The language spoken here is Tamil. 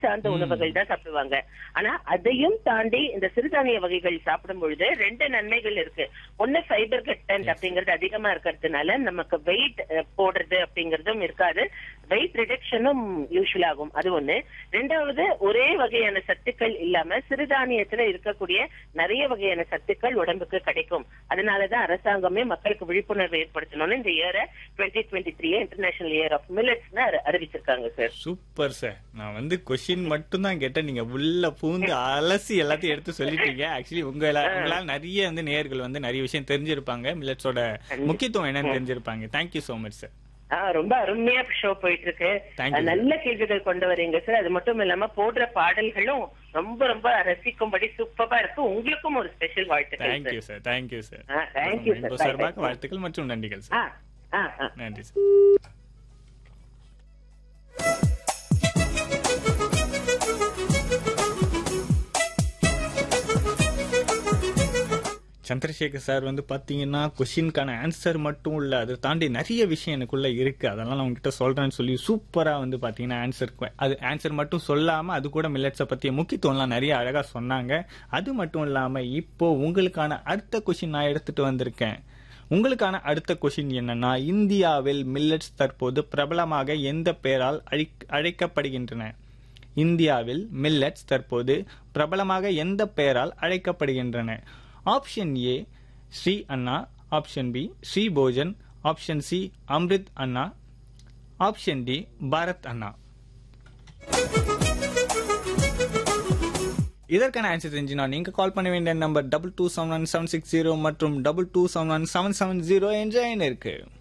சார்ந்த உணவுகள் தான் சாப்பிடுவாங்க ஆனா அதையும் தாண்டி இந்த சிறுதானிய வகைகள் சாப்பிடும் பொழுது ரெண்டு நன்மைகள் இருக்கு ஒண்ணு ஃபைபர் கண்டென்ட் அப்படிங்கிறது அதிகமா இருக்கிறதுனால நமக்கு வெயிட் போடுறது அப்படிங்கறதும் இருக்காது வெயிட் ரிடக்ஷனும் யூஸ்வல் ஆகும் அது ஒண்ணு ரெண்டாவது ஒரே வகையான சத்துக்கள் இல்லாம சிறுதானியத்துல இருக்கக்கூடிய நிறைய வகையான சத்துக்கள் உடம்புக்கு கிடைக்கும் அதனாலதான் அரசாங்கமே மக்களுக்கு விழிப்புணர்வு ஏற்படுத்தணும்னு இந்த இயரை twenty twenty three international year of millets அறிவிச்சிருக்காங்க சார் சூப்பர் சார் நான் வந்து கொஸ்டின் மட்டும் தான் கேட்டேன் நீங்க உள்ள பூந்து அலசி எல்லாத்தையும் எடுத்து சொல்லிட்டீங்க ஆக்சுவலி உங்கள உங்களால நிறைய வந்து நேயர்கள் வந்து நிறைய விஷயம் தெரிஞ்சிருப்பாங்க மில்லட்ஸோட முக்கியத்துவம் என்னன்னு தெரிஞ்சிருப்பாங்க தேங்க்யூ சோ மச் சார் ஆ, ரொம்ப அருமையா ஷோ போயிட்டு இருக்கு Thank you. நல்ல கேள்விகள் கொண்டு வரீங்க சார் அது மட்டும் இல்லாம போடுற பாடல்களும் ரொம்ப ரொம்ப ரசிக்கும்படி சூப்பரா இருக்கு உங்களுக்கும் ஒரு ஸ்பெஷல் வாழ்த்துக்கள் தேங்க்யூ சார் தேங்க்யூ சார் ஆ, thank you, sir. Bye, சார்பாக bye. வாழ்த்துக்கள் மற்றும் நன்றிகள் ஆ, சார் ஆ, ஆ. நன்றி சார் சந்திரசேகர் சார் வந்து பாத்தீங்கன்னா கொஷினுக்கான ஆன்சர் மட்டும் இல்ல அதை தாண்டி நிறைய விஷயம் எனக்குள்ள இருக்கு அதெல்லாம் நான் உங்ககிட்ட சொல்றேன்னு சொல்லி சூப்பரா வந்து பாத்தீங்கன்னா ஆன்சர் அது ஆன்சர் மட்டும் சொல்லாம அது கூட மில்லட்ஸை பத்திய முக்கியத்துவம்லாம் நிறைய அழகா சொன்னாங்க அது மட்டும் இல்லாம இப்போ உங்களுக்கான அடுத்த கொஷின் நான் எடுத்துட்டு வந்திருக்கேன் உங்களுக்கான அடுத்த கொஷின் என்னன்னா இந்தியாவில் மில்லட்ஸ் தற்போது பிரபலமாக எந்த பெயரால் அழைக்- அழைக்கப்படுகின்றன இந்தியாவில் மில்லட்ஸ் தற்போது பிரபலமாக எந்த பெயரால் அழைக்கப்படுகின்றன option A Shri Anna option B Shri Bhojan option C Amrit Anna option D Bharat Anna இதற்கான ஆன்சர் தெரிஞ்சுனா நீங்க கால் பண்ண வேண்டிய number double two seven one seven six zero மற்றும் double two seven one seven seven zero என்ற எண் இருக்கு